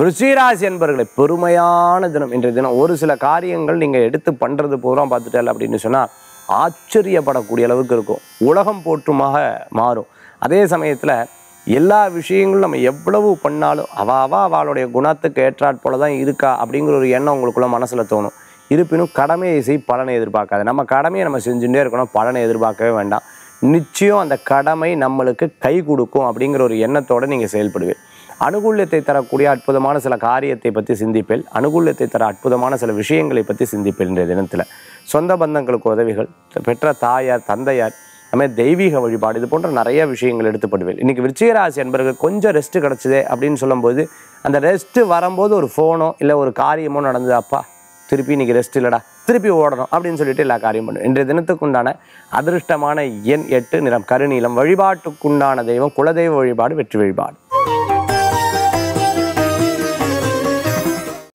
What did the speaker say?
விருச்சிகராசி என்பர்களை பெருமையான தினம் இன்றைய தினம் ஒரு சில காரியங்கள் நீங்கள் எடுத்து பண்ணுறது பூரா பார்த்துட்டல அப்படின்னு சொன்னால் ஆச்சரியப்படக்கூடிய அளவுக்கு இருக்கும் உலகம் போற்றுமாக மாறும் அதே சமயத்தில் எல்லா விஷயங்களும் நம்ம எவ்வளவு பண்ணாலும் அவ அவ அவளுடைய குணத்துக்கு ஏற்றாற் போல தான் இருக்கா அப்படிங்கிற ஒரு எண்ணம் உங்களுக்குள்ள மனசில் தோணும் இருப்பினும் கடமையை செய் பலனை எதிர்பார்க்காது நம்ம கடமையை நம்ம செஞ்சுட்டே இருக்கணும் பலனை எதிர்பார்க்கவே வேண்டாம் நிச்சயம் அந்த கடமை நம்மளுக்கு கை கொடுக்கும் அப்படிங்கிற ஒரு எண்ணத்தோட நீங்கள் செயல்படுவீர் அனுகூல்யத்தை தரக்கூடிய அற்புதமான சில காரியத்தை பற்றி சிந்திப்பேன் அனுகூல்யத்தை தர அற்புதமான சில விஷயங்களை பற்றி சிந்திப்பேன் இன்றைய தினத்தில் சொந்த பந்தங்களுக்கு உதவிகள் பெற்ற தாயார் தந்தையார் அதுமாதிரி தெய்வீக வழிபாடு இது போன்ற நிறைய விஷயங்கள் எடுத்துப்படுவேன் இன்றைக்கி விருச்சிகராசி என்பர்கள் கொஞ்சம் ரெஸ்ட் கிடச்சிதே அப்படின்னு சொல்லும்போது அந்த ரெஸ்ட்டு வரும்போது ஒரு ஃபோனோ இல்லை ஒரு காரியமோ நடந்தது அப்பா திருப்பி இன்னைக்கு ரெஸ்ட் இல்லைடா திருப்பி ஓடணும் அப்படின்னு சொல்லிட்டு எல்லா காரியம் பண்ணும் இன்றைய தினத்துக்குண்டான அதிர்ஷ்டமான எண் எட்டு நிறம் கருநீலம் வழிபாட்டுக்குண்டான தெய்வம் குலதெய்வ வழிபாடு வெற்றி வழிபாடு